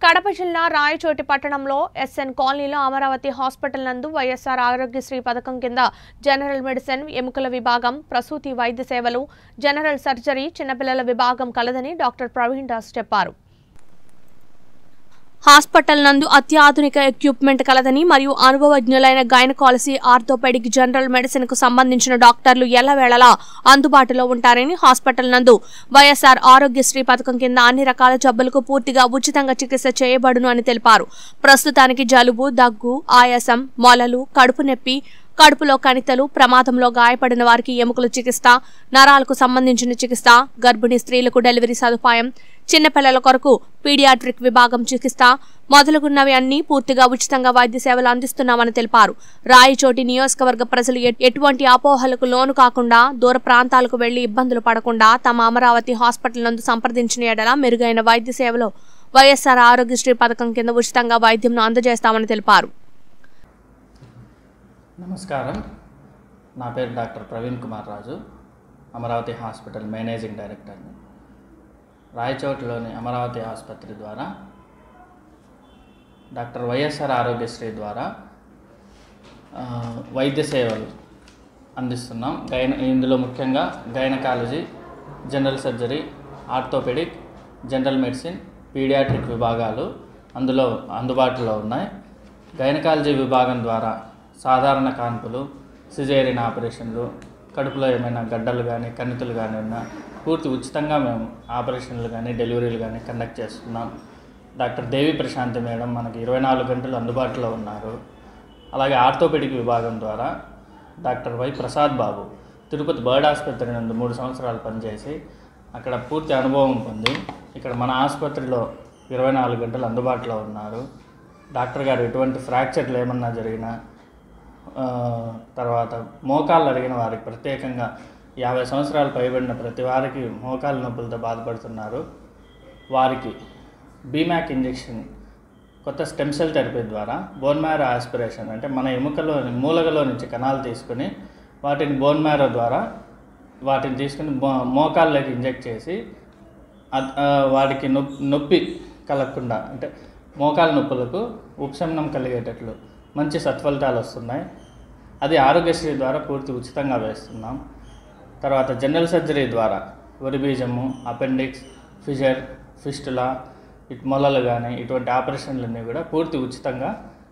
కడప జిల్లా రాయచోటి పట్టణంలో ఎస్ఎన్ కాలనీలో అమరావతి హాస్పిటల్ నందు వైఎస్ఆర్ ఆరోగ్యశ్రీ పథకం కింద జనరల్ మెడిసిన్ ఎముకల విభాగం ప్రసూతి వైద్య సేవలు జనరల్ సర్జరీ చిన్నపిల్లల విభాగం కలదని డాక్టర్ ప్రవీణ్ దాస్ చెప్పారు హాస్పిటల్ నందు అత్యాధునిక ఎక్విప్మెంట్ కలదని మరియు అనుభవజ్ఞులైన గైనకాలజీ ఆర్థోపెడిక్ జనరల్ మెడిసిన్ కు సంబంధించిన డాక్టర్లు ఎల్లవేళలా అందుబాటులో ఉంటారని హాస్పిటల్ నందు వైఎస్ఆర్ ఆరోగ్యశ్రీ పథకం కింద అన్ని రకాల జబ్బులకు పూర్తిగా ఉచితంగా చికిత్స చేయబడును అని తెలిపారు ప్రస్తుతానికి జలుబు దగ్గు ఆయాసం మొలలు కడుపు నొప్పి కడుపులో కణితలు ప్రమాదంలో గాయపడిన వారికి ఎముకల చికిత్స నరాలకు సంబంధించిన చికిత్స గర్భిణీ స్త్రీలకు డెలివరీ సదుపాయం చిన్నపిల్లల కొరకు పీడియాట్రిక్ విభాగం చికిత్స మొదలుగున్నవి అన్ని పూర్తిగా ఉచితంగా వైద్య సేవలు అందిస్తున్నామని తెలిపారు రాయచోటి నియోజకవర్గ ప్రజలు ఎట్- ఎటువంటి అపోహలకు లోను కాకుండా దూర ప్రాంతాలకు వెళ్లి ఇబ్బందులు పడకుండా తమ అమరావతి హాస్పిటల్ నందు సంప్రదించిన ఎడల మెరుగైన వైద్య సేవలో వైఎస్ఆర్ ఆరోగ్యశ్రీ పథకం కింద ఉచితంగా వైద్యంను అందజేస్తామని తెలిపారు నమస్కారం నా పేరు doctor Praveen Kumar Raju Amaravati hospital managing డైరెక్టర్ని రాయచోటిలోని అమరావతి ఆసుపత్రి ద్వారా డాక్టర్ వైఎస్ఆర్ ఆరోగ్యశ్రీ ద్వారా ఆ, వైద్య సేవలు అందిస్తున్నాం గైన ఇందులో ముఖ్యంగా gynaecology general surgery orthopaedic general medicine paediatric విభాగాలు అందులో అందుబాటులో ఉన్నాయి గైనకాలజీ విభాగం ద్వారా సాధారణ కాన్పులు సిజేరియన్ ఆపరేషన్లు కడుపులో ఏమైనా గడ్డలు కానీ కణితులు కానీ ఉన్నా పూర్తి ఉచితంగా మేము ఆపరేషన్లు కానీ డెలివరీలు కానీ కండక్ట్ చేస్తున్నాం డాక్టర్ దేవి ప్రశాంతి మేడం మనకి ఇరవై నాలుగు గంటలు అందుబాటులో ఉన్నారు అలాగే ఆర్థోపెడిక్ విభాగం ద్వారా doctor Y Prasad Babu Tirupati BIRD ఆసుపత్రి నందు మూడు సంవత్సరాలు పనిచేసి అక్కడ పూర్తి అనుభవం పొంది ఇక్కడ మన ఆసుపత్రిలో ఇరవై నాలుగు గంటలు అందుబాటులో ఉన్నారు డాక్టర్ గారు ఎటువంటి ఫ్రాక్చర్లు ఏమన్నా జరిగినా ఆ, తర్వాత మోకాళ్ళు అరిగిన వారికి ప్రత్యేకంగా యాభై సంవత్సరాలు పైబడిన ప్రతి వారికి మోకాళ్ళ నొప్పులతో బాధపడుతున్నారు వారికి బీమాక్ ఇంజెక్షన్ కొత్త స్టెమ్ సెల్ థెరపీ ద్వారా బోన్ మ్యారో ఆస్పిరేషన్ అంటే మన ఎముకలో మూలగలో నుంచి కణాలు తీసుకుని వాటిని బోన్ మ్యారో ద్వారా వాటిని తీసుకుని మో- మోకాళ్ళకి ఇంజెక్ట్ చేసి అద్- ఆ, వాడికి నొప్పి నొప్పి కలగకుండా అంటే మోకాల నొప్పులకు ఉపశమనం కలిగేటట్లు మంచి సత్ఫలితాలు వస్తున్నాయి అది ఆరోగ్యశ్రీ ద్వారా పూర్తి ఉచితంగా వేస్తున్నాం తర్వాత జనరల్ సర్జరీ ద్వారా వరి బీజము అపెండిక్స్ ఫిజర్ ఫిస్టులా ఇటు మొలలు కానీ ఇటువంటి ఆపరేషన్లన్నీ కూడా పూర్తి ఉచితంగా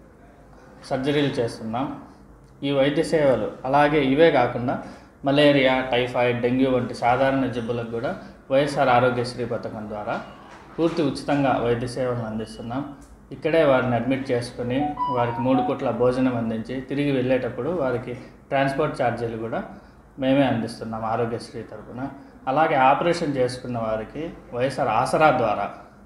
సర్జరీలు చేస్తున్నాం ఈ వైద్య సేవలు అలాగే ఇవే కాకుండా మలేరియా టైఫాయిడ్ డెంగ్యూ వంటి సాధారణ జబ్బులకు కూడా వైఎస్ఆర్ ఆరోగ్యశ్రీ పథకం ద్వారా పూర్తి ఉచితంగా వైద్య సేవలను అందిస్తున్నాం ఇక్కడే వారిని అడ్మిట్ చేసుకుని వారికి మూడు పూట్ల భోజనం అందించి తిరిగి వెళ్ళేటప్పుడు వారికి ట్రాన్స్పోర్ట్ ఛార్జీలు కూడా మేమే అందిస్తున్నాం ఆరోగ్యశ్రీ తరపున అలాగే ఆపరేషన్ చేసుకున్న వారికి వైఎస్ఆర్ ఆసరా ద్వారా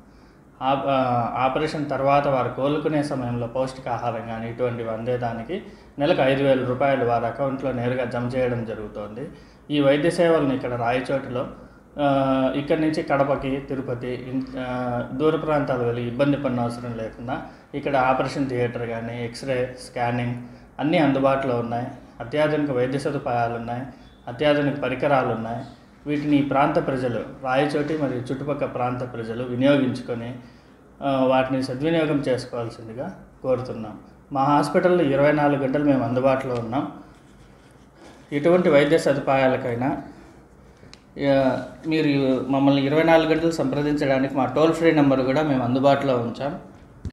ఆ- ఆ, ఆపరేషన్ తర్వాత వారు కోలుకునే సమయంలో పౌష్టికాహారం కానీ ఇటువంటివి అందేదానికి నెలకు ఐదు వేల రూపాయలు వారి అకౌంట్లో నేరుగా జమ చేయడం జరుగుతోంది ఈ వైద్య సేవలను ఇక్కడ రాయచోటిలో ఆ, ఇక్కడి నుంచి కడపకి తిరుపతి ఇన్- ఆ, దూర ప్రాంతాలు వెళ్ళి ఇబ్బంది పడిన అవసరం లేకుండా ఇక్కడ ఆపరేషన్ థియేటర్ కానీ ఎక్స్రే స్కానింగ్ అన్నీ అందుబాటులో ఉన్నాయి అత్యాధునిక వైద్య సదుపాయాలు ఉన్నాయి అత్యాధునిక పరికరాలు ఉన్నాయి వీటిని ఈ ప్రాంత ప్రజలు రాయచోటి మరియు చుట్టుపక్కల ప్రాంత ప్రజలు వినియోగించుకొని ఆ, వాటిని సద్వినియోగం చేసుకోవాల్సిందిగా కోరుతున్నాం మా హాస్పిటల్లో ఇరవై నాలుగు గంటలు మేము అందుబాటులో ఉన్నాం ఎటువంటి వైద్య సదుపాయాలకైనా ఆ, మీరు మమ్మల్ని ఇరవై నాలుగు గంటలు సంప్రదించడానికి మా టోల్ ఫ్రీ నెంబర్ కూడా మేము అందుబాటులో ఉంచాం